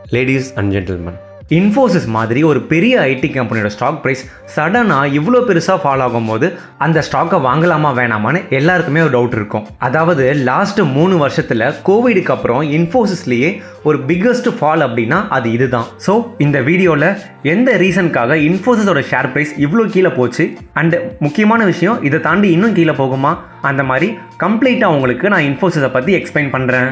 ladies and gentleman Infosys மாதிரி ஒரு பெரிய ஐடி கம்பெனியோட ஸ்டாக் ப்ரைஸ் சடனாக இவ்வளோ பெருசாக ஃபால் ஆகும்போது அந்த ஸ்டாக்கை வாங்கலாமா வேணாமான்னு எல்லாருக்குமே ஒரு டவுட் இருக்கும் அதாவது லாஸ்ட் மூணு வருஷத்தில் கோவிடுக்கு அப்புறம் இன்ஃபோசிஸ்லேயே ஒரு பிக்கஸ்ட் ஃபால் அப்படின்னா அது இதுதான் ஸோ இந்த வீடியோவில் எந்த ரீசனுக்காக இன்ஃபோசிஸோட ஷேர் ப்ரைஸ் இவ்வளோ கீழே போச்சு அண்ட் முக்கியமான விஷயம் இதை தாண்டி இன்னும் கீழே போகுமா அந்த மாதிரி கம்ப்ளீட்டாக உங்களுக்கு நான் இன்ஃபோசிஸை பற்றி எக்ஸ்பிளைன் பண்ணுறேன்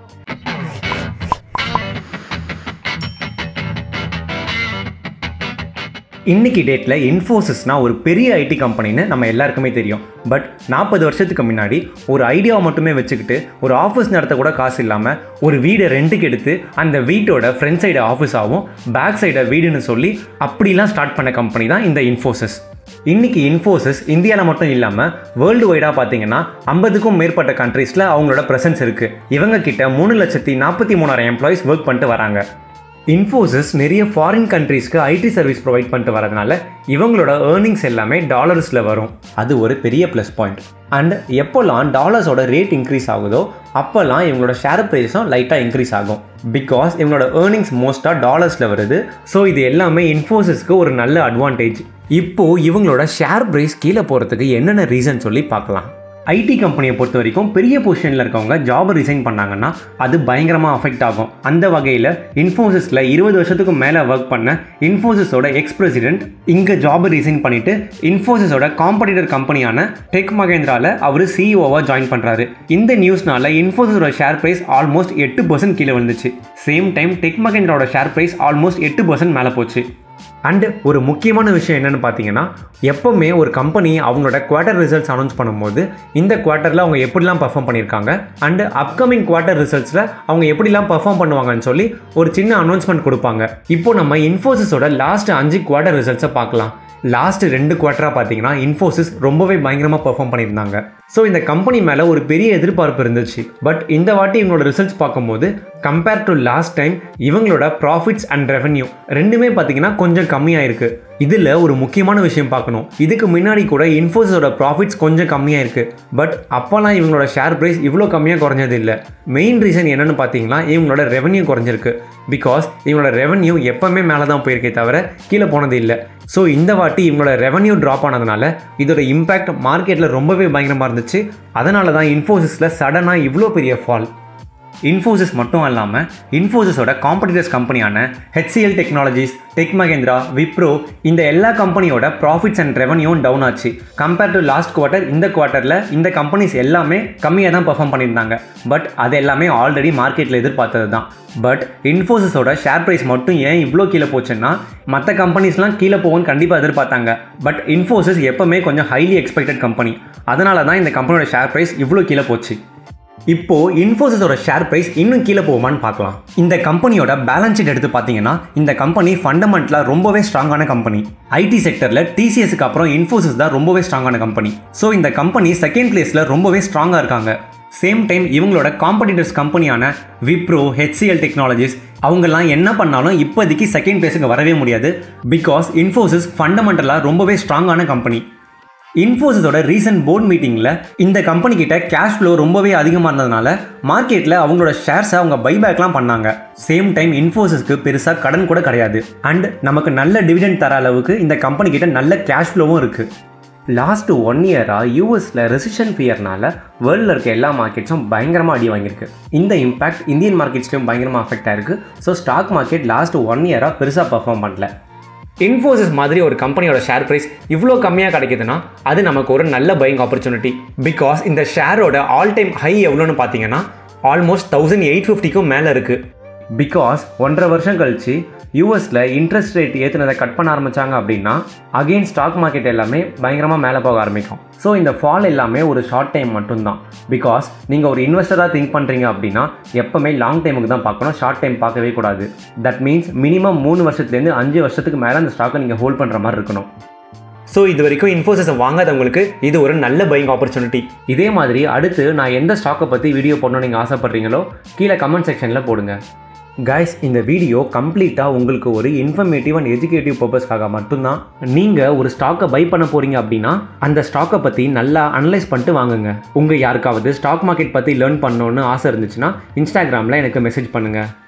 இன்னைக்கு டேட்டில் இன்ஃபோசிஸ்னால் ஒரு பெரிய ஐடி கம்பெனின்னு நம்ம எல்லாருக்குமே தெரியும் பட் நாற்பது வருஷத்துக்கு முன்னாடி ஒரு ஐடியாவை மட்டுமே வச்சுக்கிட்டு ஒரு ஆஃபீஸ் நடத்த கூட காசு இல்லாமல் ஒரு வீடை ரெண்டுக்கு எடுத்து அந்த வீட்டோட ஃப்ரண்ட் சைடு ஆஃபீஸாகவும் பேக் சைடை வீடுன்னு சொல்லி அப்படிலாம் ஸ்டார்ட் பண்ண கம்பெனி தான் இந்த இன்ஃபோசிஸ் இன்னைக்கு இன்ஃபோசிஸ் இந்தியாவில் மட்டும் இல்லாமல் வேர்ல்டு வைடாக பார்த்தீங்கன்னா ஐம்பதுக்கும் மேற்பட்ட கண்ட்ரீஸில் அவங்களோட ப்ரெசன்ஸ் இருக்குது இவங்க கிட்ட மூணு லட்சத்தி நாற்பத்தி மூணாயிரம் எம்ப்ளாயிஸ் ஒர்க் பண்ணிட்டு வராங்க இன்ஃபோசிஸ் நிறைய ஃபாரின் கண்ட்ரீஸ்க்கு ஐடி சர்வீஸ் ப்ரொவைட் பண்ணிட்டு வரதுனால இவங்களோட ஏர்னிங்ஸ் எல்லாமே டாலர்ஸில் வரும் அது ஒரு பெரிய ப்ளஸ் பாயிண்ட் அண்ட் எப்போல்லாம் டாலர்ஸோட ரேட் இன்க்ரீஸ் ஆகுதோ அப்போல்லாம் இவங்களோட ஷேர் ப்ரைஸும் லைட்டாக இன்க்ரீஸ் ஆகும் பிகாஸ் இவங்களோட ஏர்னிங்ஸ் மோஸ்ட்டாக டாலர்ஸில் வருது ஸோ இது எல்லாமே இன்ஃபோசிஸ்க்கு ஒரு நல்ல அட்வான்டேஜ் இப்போது இவங்களோட ஷேர் ப்ரைஸ் கீழே போகிறதுக்கு என்னென்ன ரீசன் சொல்லி பார்க்கலாம் ஐடி கம்பெனியை பொறுத்த வரைக்கும் பெரிய பொசிஷனில் இருக்கவங்க ஜாப் ரிசைன் பண்ணாங்கன்னா அது பயங்கரமாக அஃபெக்ட் ஆகும் அந்த வகையில் இன்ஃபோசிஸில் இருபது வருஷத்துக்கு மேலே ஒர்க் பண்ண இன்ஃபோசிஸோட எக்ஸ் பிரசிடென்ட் இங்கே ஜாப் ரிசைன் பண்ணிவிட்டு இன்ஃபோசிஸோட காம்படிட்டர் கம்பெனியான டெக் மகேந்திராவில் அவர் சிஇஓவாக ஜாயின் பண்ணுறாரு இந்த நியூஸ்னால இன்ஃபோசிஸோட ஷேர் ப்ரைஸ் ஆல்மோஸ்ட் எட்டு பர்சன்ட் கீழே விழுந்துச்சு சேம் டைம் டெக் மகேந்திராவோட ஷேர் ப்ரைஸ் ஆல்மோஸ்ட் எட்டு பர்சன்ட் மேலே போச்சு அண்டு ஒரு முக்கியமான விஷயம் என்னென்னு பார்த்தீங்கன்னா எப்போவுமே ஒரு கம்பெனி அவங்களோட குவார்ட்டர் ரிசல்ட்ஸ் அனௌன்ஸ் பண்ணும்போது இந்த குவார்ட்டரில் அவங்க எப்படிலாம் பர்ஃபார்ம் பண்ணியிருக்காங்க அண்டு அப்கமிங் குவார்ட்டர் ரிசல்ட்ஸில் அவங்க எப்படிலாம் பர்ஃபார்ம் பண்ணுவாங்கன்னு சொல்லி ஒரு சின்ன அனௌன்ஸ்மெண்ட் கொடுப்பாங்க இப்போ நம்ம இன்ஃபோசிஸோட லாஸ்ட் அஞ்சு குவார்ட்டர் ரிசல்ட்ஸை பார்க்கலாம் லாஸ்ட் ரெண்டு குவார்ட்டராக பார்த்தீங்கன்னா இன்ஃபோசிஸ் ரொம்பவே பயங்கரமாக பெர்ஃபார்ம் பண்ணியிருந்தாங்க ஸோ இந்த கம்பெனி மேலே ஒரு பெரிய எதிர்பார்ப்பு இருந்துச்சு பட் இந்த வாட்டி இவங்களோட ரிசல்ட்ஸ் பார்க்கும்போது கம்பேர் டு லாஸ்ட் டைம் இவங்களோட ப்ராஃபிட்ஸ் அண்ட் ரெவன்யூ ரெண்டுமே பார்த்தீங்கன்னா கொஞ்சம் கம்மியாக இருக்குது இதில் ஒரு முக்கியமான விஷயம் பார்க்கணும் இதுக்கு முன்னாடி கூட இன்ஃபோசிஸோட ப்ராஃபிட்ஸ் கொஞ்சம் கம்மியாக இருக்குது பட் அப்போல்லாம் இவங்களோட ஷேர் ப்ரைஸ் இவ்வளோ கம்மியாக குறைஞ்சது இல்லை மெயின் ரீசன் என்னென்னு பார்த்தீங்கன்னா இவங்களோட ரெவன்யூ குறைஞ்சிருக்கு பிகாஸ் இவங்களோட ரெவன்யூ எப்போவுமே மேலே தான் போயிருக்கே தவிர கீழே போனது இல்லை ஸோ இந்த வாட்டி இவங்களோட ரெவன்யூ ட்ராப் ஆனதுனால இதோட இம்பேக்ட் மார்க்கெட்டில் ரொம்பவே பயங்கரமாக இருந்துச்சு அதனால தான் இன்ஃபோசிஸில் சடனாக இவ்வளோ பெரிய ஃபால் இன்ஃபோசிஸ் மட்டும் இல்லாமல் இன்ஃபோசிஸோட காம்படிட்டர்ஸ் கம்பெனியான HCL technologies tech Mahindra Wipro இந்த எல்லா கம்பெனியோட ப்ராஃபிட்ஸ் அண்ட் ரெவன்யூவும் டவுன் ஆச்சு கம்பேர் டு லாஸ்ட் குவார்ட்டர் இந்த குவார்ட்டரில் இந்த கம்பெனிஸ் எல்லாமே கம்மியாக தான் பர்ஃபார்ம் பண்ணியிருந்தாங்க பட் அது எல்லாமே ஆல்ரெடி மார்க்கெட்டில் எதிர்பார்த்தது தான் பட் இன்ஃபோசிஸோட ஷேர் ப்ரைஸ் மட்டும் ஏன் இவ்வளோ கீழே போச்சுன்னா மற்ற கம்பெனிஸ்லாம் கீழே போகும்னு கண்டிப்பாக எதிர்பார்த்தாங்க பட் இன்ஃபோசிஸ் எப்போவுமே கொஞ்சம் ஹைலி எக்ஸ்பெக்டட் கம்பெனி அதனால தான் இந்த கம்பெனியோட ஷேர் ப்ரைஸ் இவ்வளோ கீழே போச்சு இப்போ இன்ஃபோசிஸோட ஷேர் ப்ரைஸ் இன்னும் கீழே போகுமான்னு பார்க்கலாம் இந்த கம்பெனியோட பேலன்ஸ் ஷீட் எடுத்து பார்த்தீங்கன்னா இந்த கம்பெனி ஃபண்டமெண்டலாக ரொம்பவே ஸ்ட்ராங்கான கம்பெனி ஐடி செக்டரில் டிசிஎஸ்க்கு அப்புறம் இன்ஃபோசிஸ் தான் ரொம்பவே ஸ்ட்ராங்கான கம்பெனி ஸோ இந்த கம்பெனி செகண்ட் பிளேஸில் ரொம்பவே ஸ்ட்ராங்காக இருக்காங்க சேம் டைம் இவங்களோட காம்படிட்டர்ஸ் கம்பெனியான விப்ரோ ஹெச்சிஎல் டெக்னாலஜிஸ் அவங்கெல்லாம் என்ன பண்ணாலும் இப்போதைக்கு செகண்ட் பிளேஸுக்கு வரவே முடியாது பிகாஸ் இன்ஃபோசிஸ் ஃபண்டமெண்டலாக ரொம்பவே ஸ்ட்ராங்கான கம்பெனி இன்ஃபோசிஸோட ரீசன்ட் போர்ட் மீட்டிங்கில் இந்த கம்பெனி கிட்ட கேஷ் ஃப்ளோ ரொம்பவே அதிகமாக இருந்ததுனால மார்க்கெட்டில் அவங்களோட ஷேர்ஸை அவங்க பைபேக்லாம் பண்ணாங்க சேம் டைம் இன்ஃபோசிஸ்க்கு பெருசாக கடன் கூட கிடையாது அண்ட் நமக்கு நல்ல டிவிடெண்ட் தர அளவுக்கு இந்த கம்பெனி கிட்ட நல்ல கேஷ் ஃப்ளோவும் இருக்குது லாஸ்ட் ஒன் இயராக யூஎஸில் ரெசிஷன் ஃபியர்னால வேர்ல்டில் இருக்க எல்லா மார்க்கெட்ஸும் பயங்கரமாக அடி வாங்கியிருக்கு இந்த இம்பாக்ட் இந்தியன் மார்க்கெட்ஸ்லையும் பயங்கரமாக அஃபெக்ட் ஆயிருக்கு so stock market last one இயராக பெருசாக பர்ஃபார்ம் பண்ணல இன்ஃபோசிஸ் மாதிரி ஒரு கம்பெனியோட ஷேர் ப்ரைஸ் இவ்வளோ கம்மியாக கிடைக்குதுன்னா அது நமக்கு ஒரு நல்ல பையிங் ஆப்பர்ச்சுனிட்டி பிகாஸ் இந்த ஷேரோட ஆல் டைம் ஹை எவ்வளோன்னு பார்த்தீங்கன்னா ஆல்மோஸ்ட் தௌசண்ட் எயிட் ஃபிஃப்டிக்கும் மேலே இருக்குது பிகாஸ் ஒன்றரை வருஷம் கழிச்சு யூஎஸில் இன்ட்ரெஸ்ட் ரேட் ஏற்றுனதை கட் பண்ண ஆரம்பித்தாங்க அப்படின்னா அகெயின் ஸ்டாக் மார்க்கெட் எல்லாமே பயங்கரமாக மேலே போக ஆரம்பிக்கும் ஸோ இந்த ஃபால் எல்லாமே ஒரு ஷார்ட் டைம் மட்டும்தான் பிகாஸ் நீங்கள் ஒரு இன்வெஸ்டராக திங்க் பண்ணுறீங்க அப்படின்னா எப்போவுமே லாங் டைமுக்கு தான் பார்க்கணும் ஷார்ட் டைம் பார்க்கவே கூடாது தட் மீன்ஸ் மினிமம் மூணு வருஷத்துலேருந்து அஞ்சு வருஷத்துக்கு மேலே அந்த ஸ்டாக்கை நீங்கள் ஹோல்ட் பண்ணுற மாதிரி இருக்கணும் ஸோ இது வரைக்கும் இன்ஃபோசிஸை வாங்காதவங்களுக்கு இது ஒரு நல்ல பையிங் ஆப்பர்ச்சுனிட்டி இதே மாதிரி அடுத்து நான் எந்த ஸ்டாக்கை பற்றி வீடியோ போடணும்னு நீங்கள் ஆசைப்பட்றீங்களோ கீழே கமெண்ட் செக்ஷனில் போடுங்க கைஸ் இந்த வீடியோ கம்ப்ளீட்டாக உங்களுக்கு ஒரு இன்ஃபர்மேட்டிவ் அண்ட் எஜுகேட்டிவ் பர்பஸ்க்காக மட்டும்தான் நீங்கள் ஒரு ஸ்டாக்கை பை பண்ண போகிறீங்க அப்படின்னா அந்த ஸ்டாக்கை பற்றி நல்லா அனலைஸ் பண்ணிட்டு வாங்குங்க உங்கள் யாருக்காவது ஸ்டாக் மார்க்கெட் பற்றி லேர்ன் பண்ணணுன்னு ஆசை இருந்துச்சுன்னா இன்ஸ்டாகிராமில் எனக்கு மெசேஜ் பண்ணுங்கள்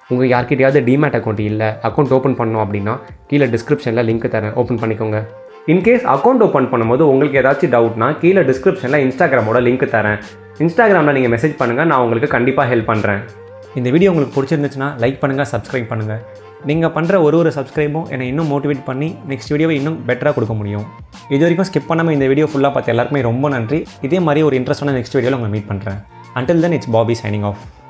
உங்கள் யார்கிட்டயாவது டிமேட் அக்கௌண்ட் இல்லை அக்கௌண்ட் ஓப்பன் பண்ணோம் அப்படின்னா கீழே டிஸ்கிரிப்ஷனில் லிங்க் தரேன் ஓப்பன் பண்ணிக்கோங்க இன்கேஸ் அக்கௌண்ட் ஓப்பன் பண்ணும்போது உங்களுக்கு ஏதாச்சும் டவுட்னா கீழே டிஸ்கிரிப்ஷனில் இன்ஸ்டாகிராமோட லிங்க் தரேன் இன்ஸ்டாகிராமில் நீங்கள் மெசேஜ் பண்ணுங்கள் நான் உங்களுக்கு கண்டிப்பாக ஹெல்ப் பண்ணுறேன் இந்த வீடியோ உங்களுக்கு பிடிச்சிருந்துச்சுன்னா லைக் பண்ணுங்கள் சப்ஸ்கிரைப் பண்ணுங்கள் நீங்கள் பண்ணுற ஒரு ஒரு சப்ஸ்கிரைபும் என்னை இன்னும் மோட்டிவேட் பண்ணி நெக்ஸ்ட் வீடியோவை இன்னும் பெட்டராக கொடுக்க முடியும் இது வரைக்கும் ஸ்கிப் பண்ணாமல் இந்த வீடியோ ஃபுல்லாக பார்த்து எல்லாருக்குமே ரொம்ப நன்றி இதே மாதிரி ஒரு இன்ட்ரெஸ்டான நெக்ஸ்ட் வீடியோவில் உங்களை மீட் பண்ணுறேன் until then it's Bobby signing of